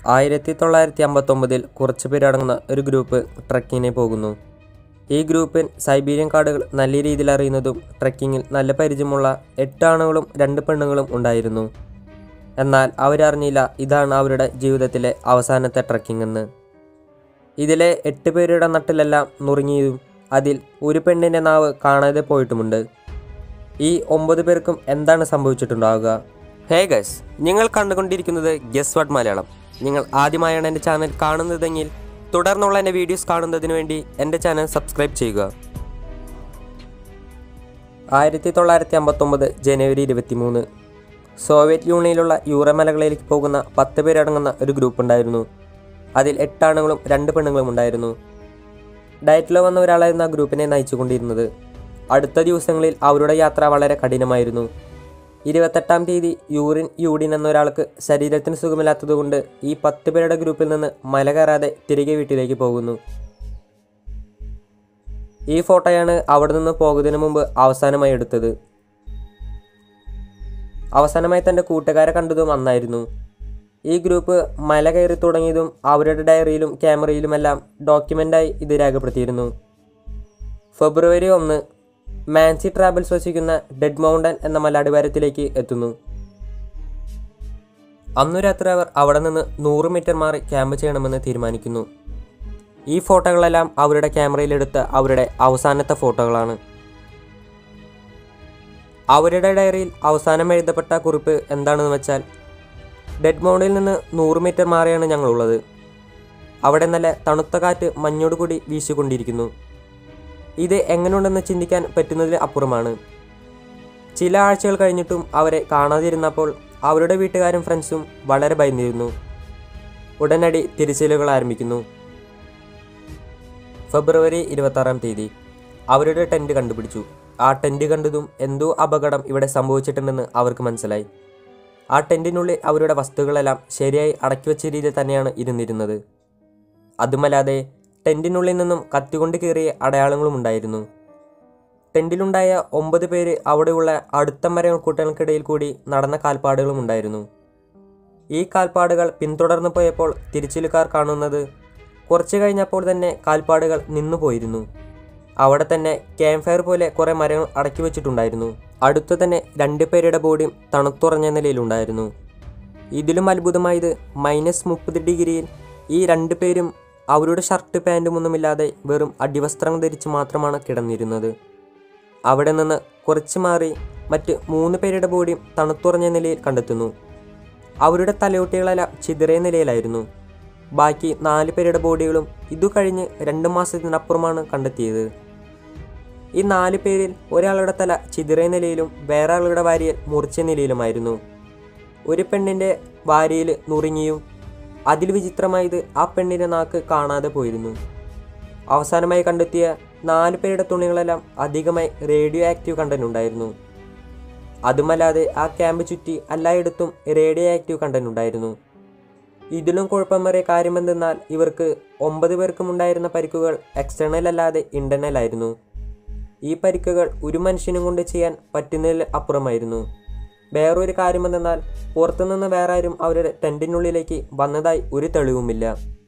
ആയിരത്തി തൊള്ളായിരത്തി അമ്പത്തൊമ്പതിൽ കുറച്ച് പേരടങ്ങുന്ന ഒരു ഗ്രൂപ്പ് ട്രക്കിങ്ങിന് പോകുന്നു ഈ ഗ്രൂപ്പിൽ സൈബീരിയൻ കാടുകൾ നല്ല രീതിയിൽ അറിയുന്നതും ട്രക്കിങ്ങിൽ നല്ല പരിചയമുള്ള എട്ട് ആണുങ്ങളും രണ്ട് പെണ്ണുങ്ങളും ഉണ്ടായിരുന്നു എന്നാൽ അവരറിഞ്ഞില്ല ഇതാണ് അവരുടെ ജീവിതത്തിലെ അവസാനത്തെ ട്രക്കിംഗ് എന്ന് ഇതിലെ എട്ട് പേരുടെ നട്ടിലെല്ലാം നുറുങ്ങിയതും അതിൽ ഒരു പെണ്ണിൻ്റെ നാവ് കാണാതെ പോയിട്ടുമുണ്ട് ഈ ഒമ്പത് പേർക്കും എന്താണ് സംഭവിച്ചിട്ടുണ്ടാവുക ഹേ ഗസ് നിങ്ങൾ കണ്ടുകൊണ്ടിരിക്കുന്നത് ഗസ് വാട്ട് മലയാളം നിങ്ങൾ ആദ്യമായാണ് എൻ്റെ ചാനൽ കാണുന്നതെങ്കിൽ തുടർന്നുള്ള എൻ്റെ വീഡിയോസ് കാണുന്നതിന് വേണ്ടി എൻ്റെ ചാനൽ സബ്സ്ക്രൈബ് ചെയ്യുക ആയിരത്തി തൊള്ളായിരത്തി അമ്പത്തൊമ്പത് ജനുവരി ഇരുപത്തിമൂന്ന് സോവിയറ്റ് യൂണിയനിലുള്ള യൂറമലകളിലേക്ക് പോകുന്ന പത്ത് പേരടങ്ങുന്ന ഒരു ഗ്രൂപ്പ് ഉണ്ടായിരുന്നു അതിൽ എട്ടാണുങ്ങളും രണ്ട് പെണ്ണുങ്ങളും ഉണ്ടായിരുന്നു ഡയറ്റിലോ വന്ന ഒരാളായിരുന്നു ആ ഗ്രൂപ്പിനെ നയിച്ചുകൊണ്ടിരുന്നത് അടുത്ത ദിവസങ്ങളിൽ അവരുടെ യാത്ര വളരെ കഠിനമായിരുന്നു ഇരുപത്തെട്ടാം തീയതി യൂറിൻ യൂഡിൻ എന്ന ഒരാൾക്ക് ശരീരത്തിന് സുഖമില്ലാത്തതുകൊണ്ട് ഈ പത്ത് പേരുടെ ഗ്രൂപ്പിൽ നിന്ന് മല കയറാതെ തിരികെ വീട്ടിലേക്ക് പോകുന്നു ഈ ഫോട്ടോയാണ് അവിടെ നിന്ന് പോകുന്നതിന് മുമ്പ് അവസാനമായി എടുത്തത് അവസാനമായി തൻ്റെ കൂട്ടുകാരെ കണ്ടതും അന്നായിരുന്നു ഈ ഗ്രൂപ്പ് മല കയറി തുടങ്ങിയതും അവരുടെ ഡയറിയിലും ക്യാമറയിലുമെല്ലാം ഡോക്യുമെൻ്റായി ഇത് രേഖപ്പെടുത്തിയിരുന്നു ഫെബ്രുവരി ഒന്ന് മാൻസി ട്രാവൽസ് വസിക്കുന്ന ഡെഡ് മൗണ്ടൻ എന്ന മലടിവാരത്തിലേക്ക് എത്തുന്നു അന്നു രാത്രി അവർ അവിടെ നിന്ന് നൂറ് മീറ്റർ മാറി ക്യാമ്പ് ചെയ്യണമെന്ന് തീരുമാനിക്കുന്നു ഈ ഫോട്ടോകളെല്ലാം അവരുടെ ക്യാമറയിലെടുത്ത അവരുടെ അവസാനത്തെ ഫോട്ടോകളാണ് അവരുടെ ഡയറിയിൽ അവസാനം എഴുതപ്പെട്ട കുറിപ്പ് എന്താണെന്ന് വെച്ചാൽ ഡെഡ് മൗണ്ടിൽ നിന്ന് നൂറ് മീറ്റർ മാറിയാണ് ഞങ്ങളുള്ളത് അവിടെ നല്ല തണുത്ത കാറ്റ് മഞ്ഞോട് കൂടി വീശിക്കൊണ്ടിരിക്കുന്നു ഇത് എങ്ങനെയുണ്ടെന്ന് ചിന്തിക്കാൻ പറ്റുന്നതിന് അപ്പുറമാണ് ചില ആഴ്ചകൾ കഴിഞ്ഞിട്ടും അവരെ കാണാതിരുന്നപ്പോൾ അവരുടെ വീട്ടുകാരും ഫ്രണ്ട്സും വളരെ ഭയന്നിരുന്നു ഉടനടി തിരച്ചിലുകൾ ആരംഭിക്കുന്നു ഫെബ്രുവരി ഇരുപത്താറാം തീയതി അവരുടെ ടെൻറ്റ് കണ്ടുപിടിച്ചു ആ ടെൻറ്റ് കണ്ടതും എന്തോ അപകടം ഇവിടെ സംഭവിച്ചിട്ടുണ്ടെന്ന് അവർക്ക് മനസ്സിലായി ആ ടെൻറ്റിനുള്ളിൽ അവരുടെ വസ്തുക്കളെല്ലാം ശരിയായി അടക്കി വെച്ച രീതിയിൽ തന്നെയാണ് ഇരുന്നിരുന്നത് അതുമല്ലാതെ ടെൻറ്റിനുള്ളിൽ നിന്നും കത്തികൊണ്ട് കീറിയ അടയാളങ്ങളും ഉണ്ടായിരുന്നു ടെൻറ്റിലുണ്ടായ ഒമ്പത് പേര് അവിടെയുള്ള അടുത്ത മരക്കൂട്ടങ്ങൾക്കിടയിൽ കൂടി നടന്ന കാൽപ്പാടുകളും ഉണ്ടായിരുന്നു ഈ കാൽപ്പാടുകൾ പിന്തുടർന്നു പോയപ്പോൾ തിരിച്ചിലുകാർ കാണുന്നത് കുറച്ചു കഴിഞ്ഞപ്പോൾ തന്നെ കാൽപ്പാടുകൾ നിന്നു പോയിരുന്നു അവിടെ തന്നെ ക്യാമ്പ് ഫയർ പോലെ കുറേ മരങ്ങൾ അടക്കി വെച്ചിട്ടുണ്ടായിരുന്നു അടുത്തു തന്നെ രണ്ട് പേരുടെ ബോഡിയും തണുത്തുറഞ്ഞ നിലയിലുണ്ടായിരുന്നു ഇതിലും അത്ഭുതമായത് മൈനസ് മുപ്പത് ഡിഗ്രിയിൽ ഈ രണ്ട് പേരും അവരുടെ ഷർട്ട് പാൻറ്റും ഒന്നുമില്ലാതെ വെറും അടിവസ്ത്രം ധരിച്ച് മാത്രമാണ് കിടന്നിരുന്നത് അവിടെ നിന്ന് കുറച്ച് മാറി മറ്റ് മൂന്ന് പേരുടെ ബോഡിയും തണുത്തുറഞ്ഞ നിലയിൽ കണ്ടെത്തുന്നു അവരുടെ തലയോട്ടികളെല്ലാം ചിതറിയ നിലയിലായിരുന്നു ബാക്കി നാല് പേരുടെ ബോഡികളും ഇതു കഴിഞ്ഞ് രണ്ട് മാസത്തിനപ്പുറമാണ് കണ്ടെത്തിയത് ഈ നാല് പേരിൽ ഒരാളുടെ തല ചിതറിയ നിലയിലും വേറെ ആളുടെ വാരിയൽ മുറിച്ച നിലയിലുമായിരുന്നു ഒരു പെണ്ണിൻ്റെ വാരിയിൽ നുറുങ്ങിയും അതിൽ വിചിത്രമായത് ആ പെണ്ണിൻ്റെ നാക്ക് കാണാതെ പോയിരുന്നു അവസാനമായി കണ്ടെത്തിയ നാല് പേരുടെ തുണികളെല്ലാം അധികമായി റേഡിയോ ആക്റ്റീവ് കണ്ടന്റ് ഉണ്ടായിരുന്നു അതുമല്ലാതെ ആ ക്യാമ്പ് ചുറ്റി എല്ലായിടത്തും റേഡിയോ ആക്റ്റീവ് കണ്ടന്റ് ഉണ്ടായിരുന്നു ഇതിലും കുഴപ്പമേറിയ കാര്യമെന്തെന്നാൽ ഇവർക്ക് ഒമ്പത് പേർക്കും ഉണ്ടായിരുന്ന പരിക്കുകൾ എക്സ്റ്റേണൽ അല്ലാതെ ഇന്റർണൽ ആയിരുന്നു ഈ പരിക്കുകൾ ഒരു മനുഷ്യനും കൊണ്ട് ചെയ്യാൻ പറ്റുന്നതിൽ അപ്പുറമായിരുന്നു വേറൊരു കാര്യമെന്തെന്നാൽ പുറത്തുനിന്ന് വേറെ ആരും അവരുടെ ടെൻറ്റിനുള്ളിലേക്ക് വന്നതായി ഒരു തെളിവുമില്ല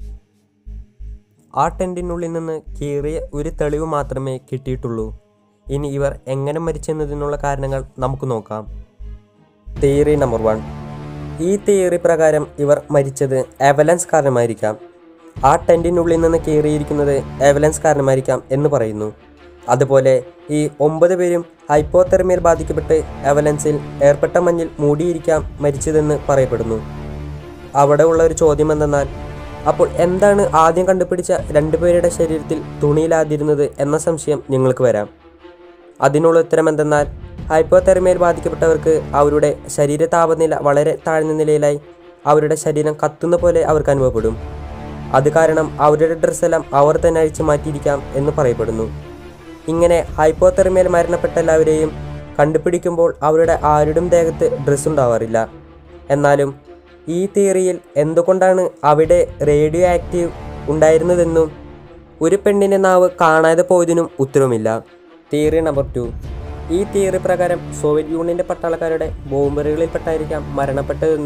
ആ ടെൻറ്റിനുള്ളിൽ നിന്ന് കീറിയ ഒരു തെളിവ് മാത്രമേ കിട്ടിയിട്ടുള്ളൂ ഇനി ഇവർ എങ്ങനെ മരിച്ചെന്നതിനുള്ള കാരണങ്ങൾ നമുക്ക് നോക്കാം തിയറി നമ്പർ വൺ ഈ തിയറി പ്രകാരം ഇവർ മരിച്ചത് എവലൻസ് കാരണമായിരിക്കാം ആ ടെൻറ്റിനുള്ളിൽ നിന്ന് കീറിയിരിക്കുന്നത് എവലൻസ് കാരണമായിരിക്കാം എന്ന് പറയുന്നു അതുപോലെ ഈ ഒമ്പത് പേരും ഹൈപ്പോതെർമിയൽ ബാധിക്കപ്പെട്ട് എവലൻസിൽ ഏർപ്പെട്ട മഞ്ഞിൽ മൂടിയിരിക്കാം മരിച്ചതെന്ന് പറയപ്പെടുന്നു അവിടെ ഉള്ള ഒരു ചോദ്യം എന്തെന്നാൽ അപ്പോൾ എന്താണ് ആദ്യം കണ്ടുപിടിച്ച രണ്ടുപേരുടെ ശരീരത്തിൽ തുണിയിലാതിരുന്നത് എന്ന സംശയം നിങ്ങൾക്ക് വരാം അതിനുള്ള ഉത്തരം എന്തെന്നാൽ ഹൈപ്പോതെർമിയൽ ബാധിക്കപ്പെട്ടവർക്ക് അവരുടെ ശരീര താപനില വളരെ താഴ്ന്ന നിലയിലായി അവരുടെ ശരീരം കത്തുന്ന പോലെ അവർക്ക് അനുഭവപ്പെടും അത് കാരണം അവരുടെ ഡ്രസ്സെല്ലാം അവർ തന്നെ അഴിച്ചു മാറ്റിയിരിക്കാം എന്ന് പറയപ്പെടുന്നു ഇങ്ങനെ ഹൈപ്പോതെർമിയൽ മരണപ്പെട്ട എല്ലാവരെയും കണ്ടുപിടിക്കുമ്പോൾ അവരുടെ ആരുടെയും ദേഹത്ത് ഡ്രസ്സ് ഉണ്ടാവാറില്ല എന്നാലും ഈ തിയറിയിൽ എന്തുകൊണ്ടാണ് അവിടെ റേഡിയോ ആക്റ്റീവ് ഉണ്ടായിരുന്നതെന്നും ഒരു പെണ്ണിൻ്റെ നാവ് കാണാതെ പോയതിനും ഉത്തരവുമില്ല തിയറി നമ്പർ ടു ഈ തിയറി പ്രകാരം സോവിയറ്റ് യൂണിയൻ്റെ പട്ടാളക്കാരുടെ ബോംബറുകളിൽപ്പെട്ടായിരിക്കാം മരണപ്പെട്ടതെന്നും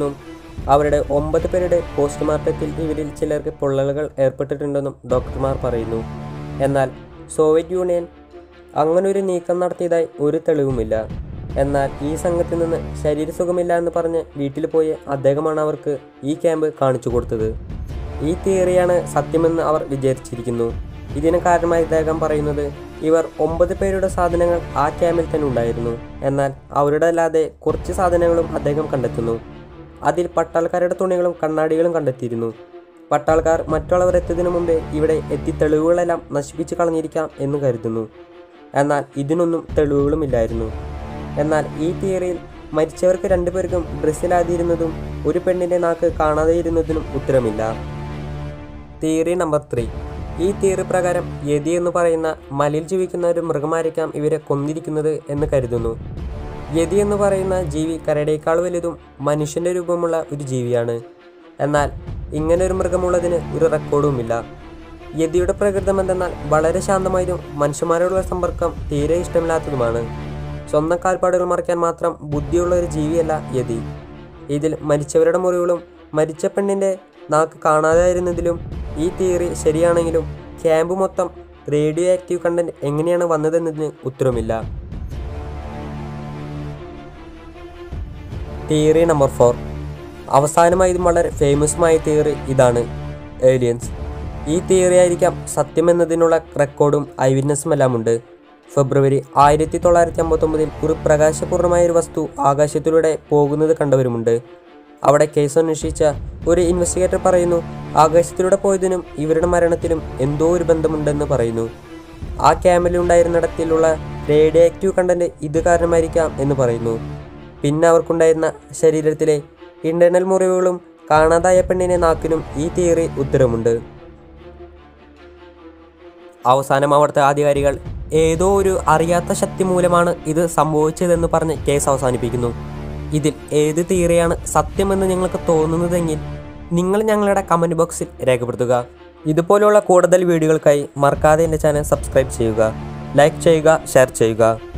അവരുടെ ഒമ്പത് പേരുടെ പോസ്റ്റ്മോർട്ടത്തിൽ ഇവരിൽ ചിലർക്ക് പൊള്ളലുകൾ ഏർപ്പെട്ടിട്ടുണ്ടെന്നും ഡോക്ടർമാർ പറയുന്നു എന്നാൽ സോവിയറ്റ് യൂണിയൻ അങ്ങനൊരു നീക്കം നടത്തിയതായി ഒരു തെളിവുമില്ല എന്നാൽ ഈ സംഘത്തിൽ നിന്ന് ശരീരസുഖമില്ല എന്ന് പറഞ്ഞ് വീട്ടിൽ പോയ അദ്ദേഹമാണ് അവർക്ക് ഈ ക്യാമ്പ് കാണിച്ചു കൊടുത്തത് ഈ തിയറിയാണ് സത്യമെന്ന് അവർ വിചാരിച്ചിരിക്കുന്നു ഇതിന് കാരണമായി അദ്ദേഹം പറയുന്നത് ഇവർ ഒമ്പത് പേരുടെ സാധനങ്ങൾ ആ ക്യാമ്പിൽ തന്നെ ഉണ്ടായിരുന്നു എന്നാൽ അവരുടെ അല്ലാതെ കുറച്ച് സാധനങ്ങളും അദ്ദേഹം കണ്ടെത്തുന്നു അതിൽ പട്ടാൾക്കാരുടെ തുണികളും കണ്ണാടികളും കണ്ടെത്തിയിരുന്നു പട്ടാൾക്കാർ മറ്റുള്ളവർ എത്തിയതിനു മുമ്പേ ഇവിടെ എത്തി തെളിവുകളെല്ലാം നശിപ്പിച്ചു കളഞ്ഞിരിക്കാം എന്ന് കരുതുന്നു എന്നാൽ ഇതിനൊന്നും തെളിവുകളുമില്ലായിരുന്നു എന്നാൽ ഈ തിയറിയിൽ മരിച്ചവർക്ക് രണ്ടുപേർക്കും ഡ്രസ്സിലാതിയിരുന്നതും ഒരു പെണ്ണിൻ്റെ നാക്ക് കാണാതെയിരുന്നതിനും ഉത്തരമില്ല തിയറി നമ്പർ ത്രീ ഈ തിയറി പ്രകാരം യതി എന്ന് പറയുന്ന മലയിൽ ജീവിക്കുന്ന ഒരു മൃഗമായിരിക്കാം ഇവരെ കൊന്നിരിക്കുന്നത് എന്ന് കരുതുന്നു യതി എന്ന് പറയുന്ന ജീവി കരടേക്കാൾ വലുതും മനുഷ്യൻ്റെ രൂപമുള്ള ഒരു ജീവിയാണ് എന്നാൽ ഇങ്ങനെ ഒരു മൃഗമുള്ളതിന് ഒരു റെക്കോർഡുമില്ല യതിയുടെ പ്രകൃതം എന്തെന്നാൽ വളരെ ശാന്തമായതും മനുഷ്യന്മാരോടുള്ള സമ്പർക്കം തീരെ ഇഷ്ടമില്ലാത്തതുമാണ് സ്വന്തം കാൽപ്പാടുകൾ മറയ്ക്കാൻ മാത്രം ബുദ്ധിയുള്ള ഒരു ജീവിയല്ല യതി ഇതിൽ മരിച്ചവരുടെ മുറിവുകളും മരിച്ച പെണ്ണിൻ്റെ നാക്ക് കാണാതായിരുന്നതിലും ഈ തിയറി ശരിയാണെങ്കിലും ക്യാമ്പ് മൊത്തം റേഡിയോ ആക്റ്റീവ് കണ്ടന്റ് എങ്ങനെയാണ് വന്നതെന്നതിന് ഉത്തരമില്ല തിയറി നമ്പർ ഫോർ അവസാനമായതും വളരെ ഫേമസുമായ തിയറി ഇതാണ് ഏലിയൻസ് ഈ തിയറി ആയിരിക്കാം സത്യമെന്നതിനുള്ള റെക്കോർഡും ഐ വിറ്റ്നസ്സും എല്ലാം ഉണ്ട് ഫെബ്രുവരി ആയിരത്തി തൊള്ളായിരത്തി അമ്പത്തൊമ്പതിൽ ഒരു പ്രകാശപൂർണമായ ഒരു വസ്തു ആകാശത്തിലൂടെ പോകുന്നത് കണ്ടവരുമുണ്ട് അവിടെ കേസ് അന്വേഷിച്ച ഒരു ഇൻവെസ്റ്റിഗേറ്റർ പറയുന്നു ആകാശത്തിലൂടെ പോയതിനും ഇവരുടെ മരണത്തിലും എന്തോ ഒരു ബന്ധമുണ്ടെന്ന് പറയുന്നു ആ ക്യാമ്പിലുണ്ടായിരുന്നിടത്തിലുള്ള റേഡിയോ ആക്റ്റീവ് കണ്ടന്റ് ഇത് കാരണമായിരിക്കാം എന്ന് പറയുന്നു പിന്നെ അവർക്കുണ്ടായിരുന്ന ശരീരത്തിലെ ഇന്റർണൽ മുറിവുകളും കാണാതായ പെണ്ണിനെ നാക്കിനും ഈ തിയറി ഉത്തരമുണ്ട് അവസാനം അവിടുത്തെ അധികാരികൾ ഏതോ ഒരു അറിയാത്ത ശക്തി മൂലമാണ് ഇത് സംഭവിച്ചതെന്ന് പറഞ്ഞ് കേസ് അവസാനിപ്പിക്കുന്നു ഇതിൽ ഏത് തിയറിയാണ് സത്യമെന്ന് നിങ്ങൾക്ക് തോന്നുന്നതെങ്കിൽ നിങ്ങൾ ഞങ്ങളുടെ കമൻറ്റ് ബോക്സിൽ രേഖപ്പെടുത്തുക ഇതുപോലുള്ള കൂടുതൽ വീഡിയോകൾക്കായി മറക്കാതെ എൻ്റെ ചാനൽ സബ്സ്ക്രൈബ് ചെയ്യുക ലൈക്ക് ചെയ്യുക ഷെയർ ചെയ്യുക